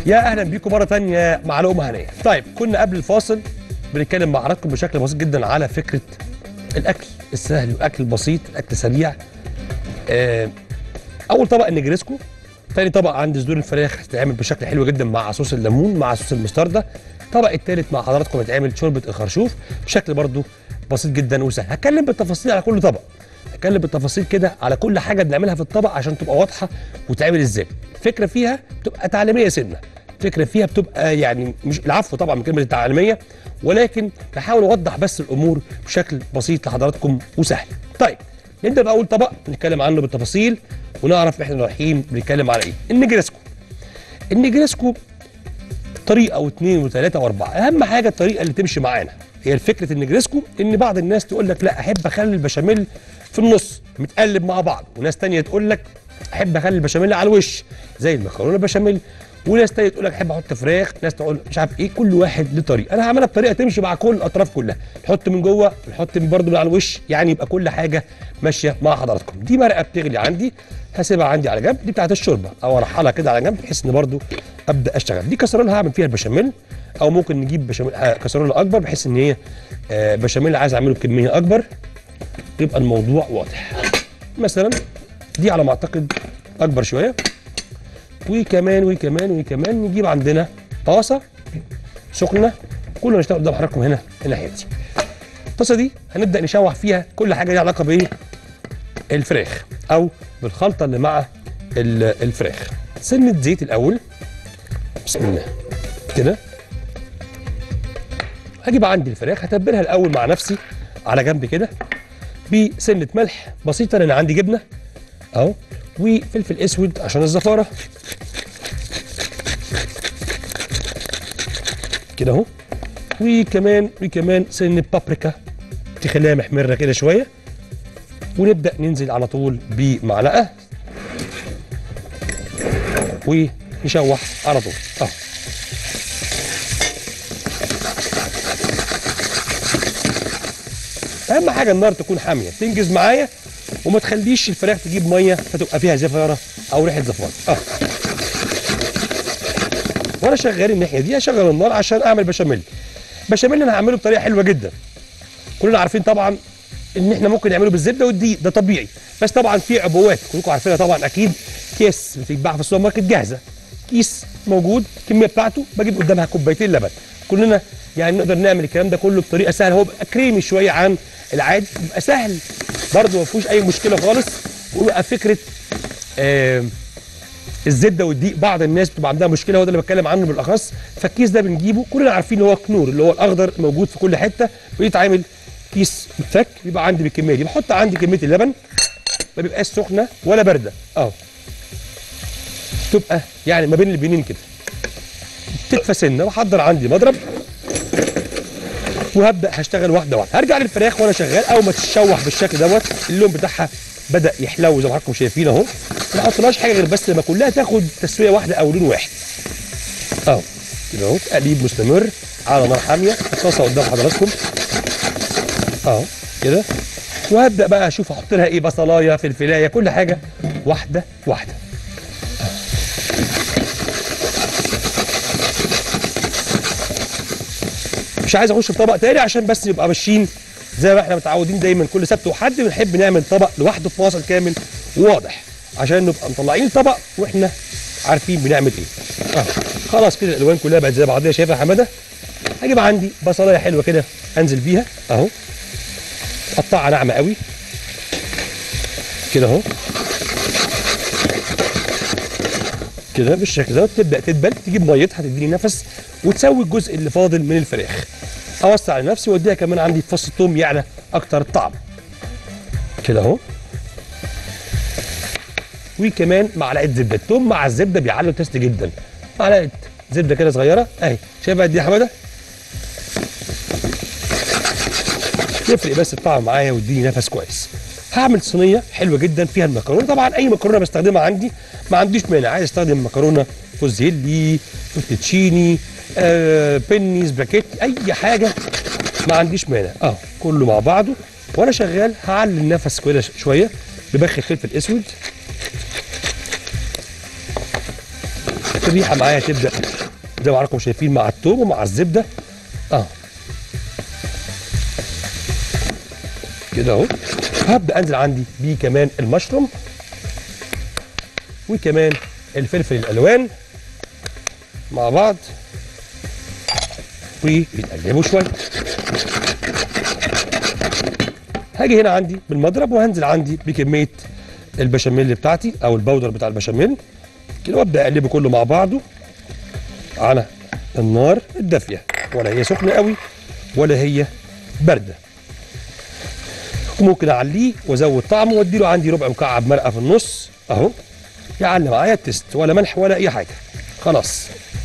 يا اهلا بيكم مره تانية مع لقمه هنيه طيب كنا قبل الفاصل بنتكلم مع حضراتكم بشكل بسيط جدا على فكره الاكل السهل والاكل البسيط الاكل سريع آه اول طبق النجريسكو تاني طبق عندي صدور الفراخ هتتعمل بشكل حلو جدا مع صوص الليمون مع صوص المستردة الطبق التالت مع حضراتكم هيتعمل شوربه الخرشوف بشكل برضو بسيط جدا وسهل هتكلم بالتفاصيل على كل طبق هتكلم بالتفاصيل كده على كل حاجه بنعملها في الطبق عشان تبقى واضحه وتعمل ازاي الفكره فيها بتبقى تعليميه سنه الفكره فيها بتبقى يعني مش العفو طبعا من كلمه التعليميه ولكن بحاول اوضح بس الامور بشكل بسيط لحضراتكم وسهل طيب نبدا باول طبق نتكلم عنه بالتفاصيل ونعرف احنا رايحين بنتكلم على ايه النجرسكو النجرسكو طريقه واثنين وثلاثه واربعه اهم حاجه الطريقه اللي تمشي معانا هي فكره النجرسكو ان بعض الناس تقول لك لا احب اخلي البشاميل في النص متقلب مع بعض وناس تانية تقول لك احب اخلي البشاميل على الوش زي المكرونه البشاميل وناس تانية تقول لك احب احط فراخ ناس تقول مش عارف ايه كل واحد له طريقه انا هعملها بطريقه تمشي مع كل الاطراف كلها نحط من جوه نحط من برضه من على الوش يعني يبقى كل حاجه ماشيه مع حضراتكم دي مرقه بتغلي عندي هسيبها عندي على جنب دي بتاعت الشوربه او ارحلها كده على جنب بحيث ان برضه ابدا اشتغل دي كسرونه هعمل فيها البشاميل او ممكن نجيب بشاميل آه، كسرونه اكبر بحيث ان هي آه، بشاميل عايز اعمله بكميه اكبر يبقى الموضوع واضح مثلا دي على ما اعتقد اكبر شويه وكمان وكمان وكمان نجيب عندنا طاسه سخنه كلنا نشتغل قدام حضراتكم هنا الناحيه دي الطاسه دي هنبدا نشوح فيها كل حاجه ليها علاقه بايه الفراخ او بالخلطه اللي مع ال- الفراخ سنه زيت الاول بسم الله كده هجيب عندي الفراخ هتبلها الاول مع نفسي على جنب كده بسنه ملح بسيطه لان عندي جبنه اهو وفلفل اسود عشان الزفاره كده اهو وكمان وكمان سنه بابريكا تخليها محمره كده شويه ونبدا ننزل على طول بمعلقه ونشوح على طول اهو اهم حاجه النار تكون حاميه تنجز معايا وما تخليش الفراخ تجيب ميه فتبقى فيها زفاره او ريحه زفاره اه وانا شغال الناحيه دي اشغل النار عشان اعمل بشاميل بشاميل انا هعمله بطريقه حلوه جدا كلنا عارفين طبعا ان احنا ممكن نعمله بالزبده والدقيق ده طبيعي بس طبعا في عبوات كلكم عارفينها طبعا اكيد كيس بتتباع في السوبر ماركت جاهزه كيس موجود الكميه بتاعته بجيب قدامها كوبايتين لبن كلنا يعني نقدر نعمل الكلام ده كله بطريقه سهله هو بيبقى كريمي شويه عن العادي بيبقى سهل برضه ما فيهوش اي مشكله خالص ويبقى فكره آه الزبده والدقيق بعض الناس بتبقى عندها مشكله هو ده اللي بتكلم عنه بالاخص فالكيس ده بنجيبه كلنا عارفين ان هو كنور اللي هو الاخضر موجود في كل حته بيتعمل كيس متفك بيبقى عندي بالكميه دي بحط عندي كميه اللبن ما بيبقاش سخنه ولا بارده اهو تبقى يعني ما بين البنين كده تدفى سنه واحضر عندي مضرب وهبدا هشتغل واحده واحده هرجع للفراخ وانا شغال اول ما تتشوح بالشكل دوت اللون بتاعها بدا يحلو زي ما حضراتكم شايفين اهو ما احطلهاش حاجه غير بس لما كلها تاخد تسويه واحده او لون واحد اهو كده اهو تقليب مستمر على نار حاميه الطاسه قدام حضراتكم اهو كده وهبدا بقى اشوف احط لها ايه بصلايه فلفلايه كل حاجه واحده واحده مش عايز اخش في طبق تاني عشان بس يبقى ماشيين زي ما احنا متعودين دايما كل سبت وحد بنحب نعمل طبق لوحده فاصل كامل وواضح عشان نبقى مطلعين الطبق واحنا عارفين بنعمل ايه اه خلاص كده الالوان كلها بقت زي بعضيها شايفها يا حماده هجيب عندي بصلايه حلوه كده انزل بيها اهو قطعها ناعمه قوي كده اهو كده بالشكل ده تبدا تدبل تجيب ميتها تديني نفس وتسوي الجزء اللي فاضل من الفراخ اوسع لنفسي واديها كمان عندي فص الثوم يعلى اكتر الطعم كده اهو وكمان معلقه زبده الثوم مع الزبده بيعلوا التست جدا معلقه زبده كده صغيره اهي شايفها قد ايه يا حماده يفرق بس الطعم معايا ويديني نفس كويس هعمل صينيه حلوه جدا فيها المكرونه طبعا اي مكرونه بستخدمها عندي ما عنديش مانع عايز استخدم مكرونه فوزيلي فوتوتشيني آه بيني سباكيتي اي حاجه ما عنديش مانع اه كله مع بعضه وانا شغال هعلي النفس كده ش- شويه ببخ فلفل اسود الريحه معايا تبدا زي ما حضراتكم شايفين مع التوم ومع الزبده اه كده اهو هبدا انزل عندي بيه كمان المشروم وكمان الفلفل الالوان مع بعض وبيتقلبوا شويه هاجي هنا عندي بالمضرب وهنزل عندي بكميه البشاميل بتاعتي او البودر بتاع البشاميل كده وابدا اقلبه كله مع بعضه على النار الدافيه ولا هي سخنه قوي ولا هي بارده وممكن اعليه وازود طعمه واديله عندي ربع مكعب مرقه في النص اهو يعلى معايا التست ولا ملح ولا اي حاجه خلاص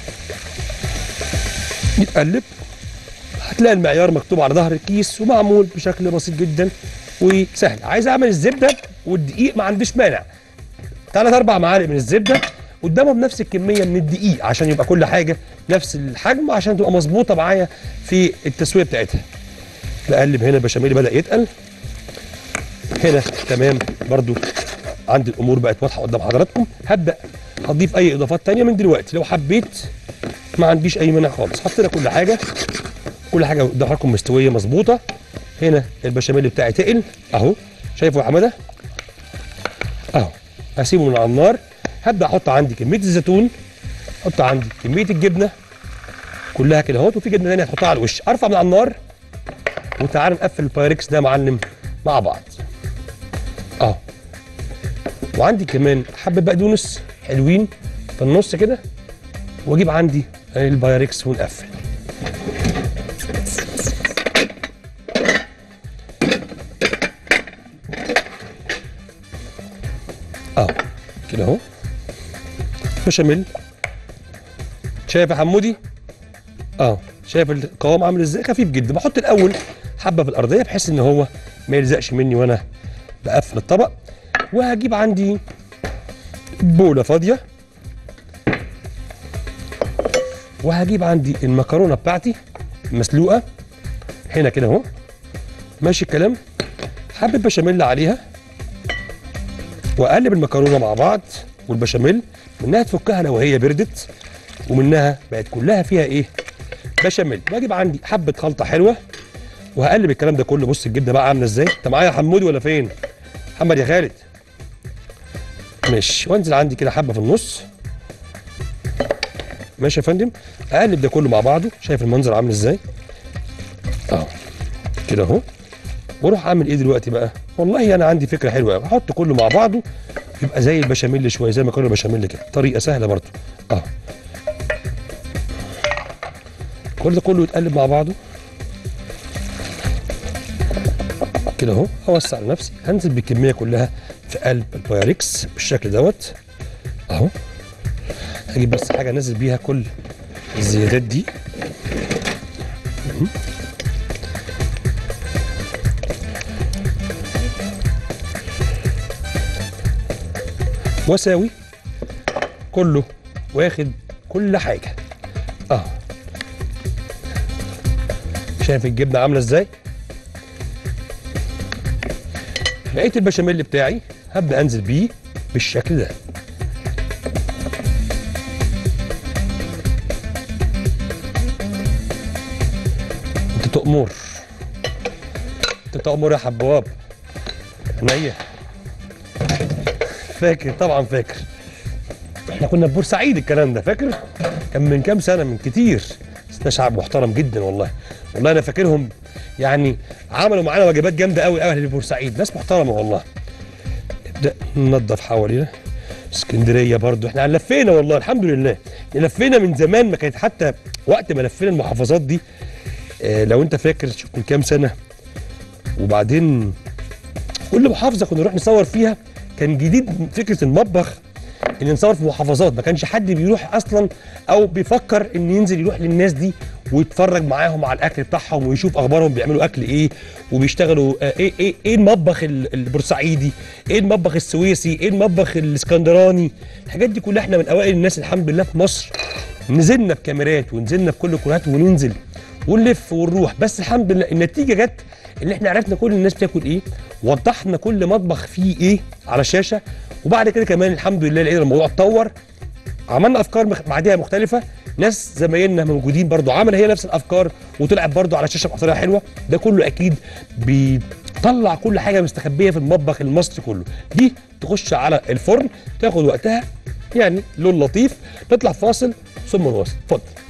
يتقلب هتلاقي المعيار مكتوب على ظهر الكيس ومعمول بشكل بسيط جدا وسهل عايز اعمل الزبده والدقيق ما عنديش مانع ثلاث اربع معالق من الزبده قدامهم نفس الكميه من الدقيق عشان يبقى كل حاجه نفس الحجم عشان تبقى مظبوطه معايا في التسويه بتاعتها بقلب هنا البشاميل بدا يتقل هنا تمام برضو عندي الامور بقت واضحه قدام حضراتكم هبدا هضيف اي اضافات تانية من دلوقتي لو حبيت ما عنديش اي مانع خالص حطينا كل حاجه كل حاجه قدام حضراتكم مستويه مظبوطه هنا البشاميل بتاعي تقل اهو شايفه يا حماده اهو هسيبه من على النار هبدا احط عندي كميه الزيتون احط عندي كميه الجبنه كلها كده اهوت وفي جبنه ثانيه هتحطها على الوش ارفع من على النار وتعالى نقفل البايركس ده يا معلم مع بعض اهو وعندي كمان حبه بقدونس حلوين في النص كده واجيب عندي البايركس ونقفل اه كده اهو بشاميل شايف يا حمودي اه شايف القوام عامل ازاي خفيف جدا بحط الاول حبه في الارضيه بحيث ان هو ما يلزقش مني وانا بقفل الطبق وهجيب عندي بوله فاضيه وهجيب عندي المكرونه بتاعتي مسلوقه هنا كده اهو ماشي الكلام حبه بشاميل عليها واقلب المكرونه مع بعض والبشاميل منها تفكها لو هي بردت ومنها بقت كلها فيها ايه بشاميل واجيب عندي حبه خلطه حلوه وهقلب الكلام ده كله بص الجبنه بقى عامله ازاي انت معايا يا حمودي ولا فين محمد يا خالد ماشي وانزل عندي كده حبه في النص ماشي يا فندم اقلب ده كله مع بعضه شايف المنظر عامل ازاي اهو كده اهو واروح اعمل ايه دلوقتي بقى والله انا عندي فكره حلوه قوي احط كله مع بعضه يبقى زي البشاميل شويه زي المكرونه البشاميل كده طريقه سهله برضه اه كل ده كله يتقلب مع بعضه كده اهو اوسع لنفسي هنزل بالكميه كلها في قلب البايركس بالشكل دوت اهو هجيب بس حاجه انزل بيها كل الزيادات دي مهم. واساوي كله واخد كل حاجه اه شايف الجبنه عامله ازاي لقيت البشاميل بتاعي هبدا انزل بيه بالشكل ده انت تؤمر انت تؤمر يا حبواب عينيا فاكر طبعا فاكر احنا كنا في بورسعيد الكلام ده فاكر كان من كام سنه من كتير بس ده شعب محترم جدا والله والله انا فاكرهم يعني عملوا معانا وجبات جامده قوي قوي اهل بورسعيد ناس محترمه والله نبدا ننظف حوالينا اسكندريه برضو احنا لفينا والله الحمد لله لفينا من زمان ما كانت حتى وقت ما لفينا المحافظات دي اه لو انت فاكر شوف من كام سنه وبعدين كل محافظه كنا نروح نصور فيها كان جديد فكره المطبخ ان نصور في محافظات ما كانش حد بيروح اصلا او بيفكر ان ينزل يروح للناس دي ويتفرج معاهم على الاكل بتاعهم ويشوف اخبارهم بيعملوا اكل ايه وبيشتغلوا آه، ايه ايه ايه المطبخ ال- البورسعيدي ايه المطبخ السويسي ايه المطبخ الاسكندراني الحاجات دي كلها احنا من اوائل الناس الحمد لله في مصر نزلنا بكاميرات ونزلنا في كل كلات وننزل ونلف ونروح بس الحمد لله النتيجه جت ان احنا عرفنا كل الناس بتاكل ايه وضحنا كل مطبخ فيه ايه على الشاشه وبعد كده كمان الحمد لله لقينا الموضوع اتطور عملنا افكار مخ... بعديها مختلفه ناس زمايلنا موجودين برضو عمل هي نفس الافكار وطلعت برضو على الشاشه بطريقه حلوه ده كله اكيد بيطلع كل حاجه مستخبيه في المطبخ المصري كله دي تخش على الفرن تاخد وقتها يعني لون لطيف نطلع فاصل ثم نواصل اتفضل